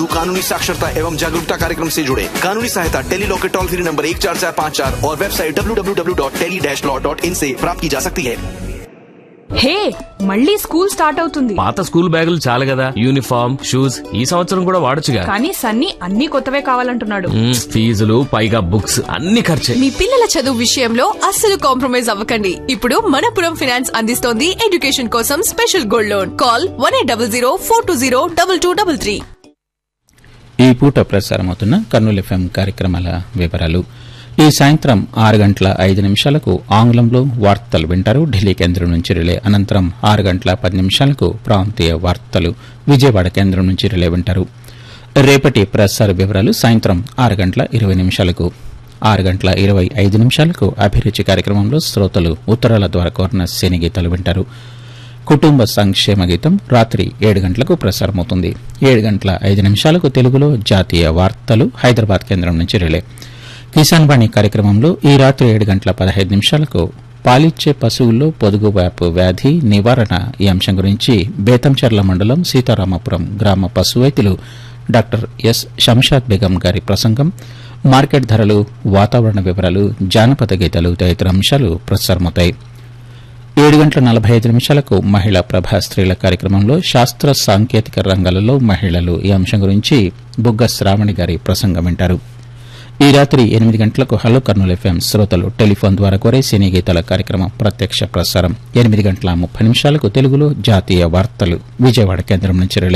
हेतु कानूनी साक्षरता एवं जागरूकता कार्यक्रम से जुड़े कानूनी सहायता टेली लॉ के टोल फ्री नंबर एक चार चार पाँच चार और website W W W dot tele dash law dot in से प्राप्त की जा सकती है హే మళ్ళీ స్కూల్ స్టార్ట్ అవుతుంది పాత స్కూల్ బ్యాగులు చాలు కదా యూనిఫామ్ షూస్ ఈ సంవత్సరం కూడా వాడొచ్చుగా కానీ సన్నీ అన్ని కొత్తవే కావాలంటున్నాడు మ్మ్, ఫీజులు పైగా బుక్స్ అన్ని ఖర్చే మీ పిల్లల చదువు విషయంలో అస్సలు కాంప్రమైజ్ అవ్వకండి ఇప్పుడు మనపురం ఫైనాన్స్ అందిస్తోంది ఎడ్యుకేషన్ కోసం special gold loan call one eight double zero four two zero double two double three ఈ పూట ప్రసారమవుతున్న కర్నూలు ఎఫ్ఎం కార్యక్రమాల వివరాలు ఈ సాయంత్రం ఆరు గంటల ఐదు నిమిషాలకు ఆంగ్లంలో వార్తలు వింటారు ఢిల్లీ కేంద్రం నుంచి రిలే అనంతరం ఆరు గంటల పది నిమిషాలకు ప్రాంతీయ వార్తలు విజయవాడ కేంద్రం నుంచి రిలే వింటారు రేపటి ప్రసార వివరాలు సాయంత్రం ఆరు గంటల ఇరవై నిమిషాలకు ఆరు గంటల ఇరవై ఐదు నిమిషాలకు అభిరుచి కార్యక్రమంలో శ్రోతలు ఉత్తరాల ద్వారా కోరిన సినీ గీతాలు వింటారు కుటుంబ సంక్షేమ గీతం రాత్రి ఏడు గంటలకు ప్రసారమవుతుంది ఏడు గంటల ఐదు నిమిషాలకు తెలుగులో జాతీయ వార్తలు హైదరాబాద్ కేంద్రం నుంచి రిలే కిసాన్ వాణి కార్యక్రమంలో ఈ రాత్రి ఏడు గంటల పదహైదు నిమిషాలకు పాలిచ్చే పశువుల్లో పొదుగు వ్యాపు వ్యాధి నివారణ ఈ అంశం గురించి బేతంచెర్ల మండలం సీతారామపురం గ్రామ పశు వైద్యులు డాక్టర్ ఎస్ శంషాద్ బేగం గారి ప్రసంగం మార్కెట్ ధరలు వాతావరణ వివరాలు జానపద గీతాలు తదితర అంశాలు ప్రసారమవుతాయి ఏడు గంటల నలభై ఐదు నిమిషాలకు మహిళా ప్రభా స్త్రీల కార్యక్రమంలో శాస్త్ర సాంకేతిక రంగాలలో మహిళలు ఈ అంశం గురించి బుగ్గ శ్రావణి గారి ప్రసంగం వింటారు ఈ రాత్రి ఎనిమిది గంటలకు హలో కర్నూలు ఎఫ్ఎం శ్రోతలు టెలిఫోన్ ద్వారా కోరే సినీ గీతాల కార్యక్రమం ప్రత్యక్ష ప్రసారం ఎనిమిది గంటల ముప్పై నిమిషాలకు తెలుగులో జాతీయ వార్తలు విజయవాడ కేంద్రం నుంచి రిలే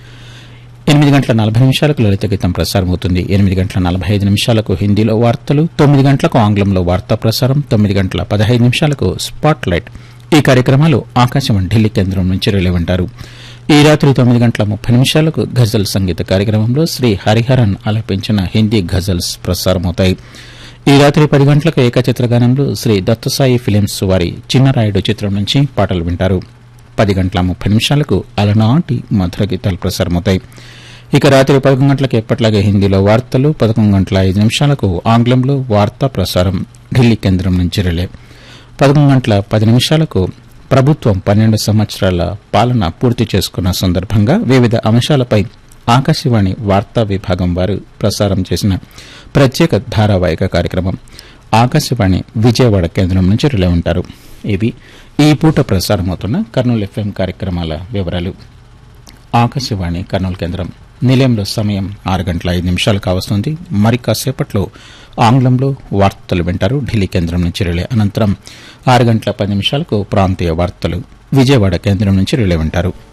ఎనిమిది గంటల నలభై నిమిషాలకు లలిత గీతం ప్రసారమవుతుంది ఎనిమిది గంటల నలభై ఐదు నిమిషాలకు హిందీలో వార్తలు తొమ్మిది గంటలకు ఆంగ్లంలో వార్తా ప్రసారం తొమ్మిది గంటల పదహైదు నిమిషాలకు స్పాట్ లైట్ ఈ కార్యక్రమాలు ఆకాశవాణి ఢిల్లీ కేంద్రం నుంచి రిలే ఉంటారు ఈ రాత్రి తొమ్మిది గంటల ముప్పై నిమిషాలకు గజల్ సంగీత కార్యక్రమంలో శ్రీ హరిహరన్ ఆలపించిన హిందీ గజల్స్ ప్రసారమవుతాయి ఈ రాత్రి పది గంటలకు ఏకచిత్ర గానంలో శ్రీ దత్తసాయి ఫిలిమ్స్ వారి చిన్నరాయుడు చిత్రం నుంచి పాటలు వింటారు పది గంటల ముప్పై నిమిషాలకు అలనాటి మధుర గీతాలు ప్రసారమవుతాయి ఇక రాత్రి పదకొండు గంటలకు ఎప్పట్లాగే హిందీలో వార్తలు పదకొండు గంటల ఐదు నిమిషాలకు ఆంగ్లంలో వార్తా ప్రసారం ఢిల్లీ కేంద్రం నుంచి రిలే పదకొండు గంటల పది నిమిషాలకు ప్రభుత్వం పన్నెండు సంవత్సరాల పాలన పూర్తి చేసుకున్న సందర్భంగా వివిధ అంశాలపై ఆకాశవాణి వార్తా విభాగం వారు ప్రసారం చేసిన ప్రత్యేక ధారావాహిక కార్యక్రమం ఆకాశవాణి విజయవాడ కేంద్రం నుంచి రిలే ఉంటారు ఇవి ఈ పూట ప్రసారమవుతున్న కర్నూలు ఎఫ్ఎం కార్యక్రమాల వివరాలు ఆకాశవాణి కర్నూలు కేంద్రం నిలయంలో సమయం ఆరు గంటల ఐదు నిమిషాలు కావస్తుంది మరి కాసేపట్లో ఆంగ్లంలో వార్తలు వింటారు ఢిల్లీ కేంద్రం నుంచి రిలే అనంతరం ఆరు గంటల పది నిమిషాలకు ప్రాంతీయ వార్తలు విజయవాడ కేంద్రం నుంచి రిలే వింటారు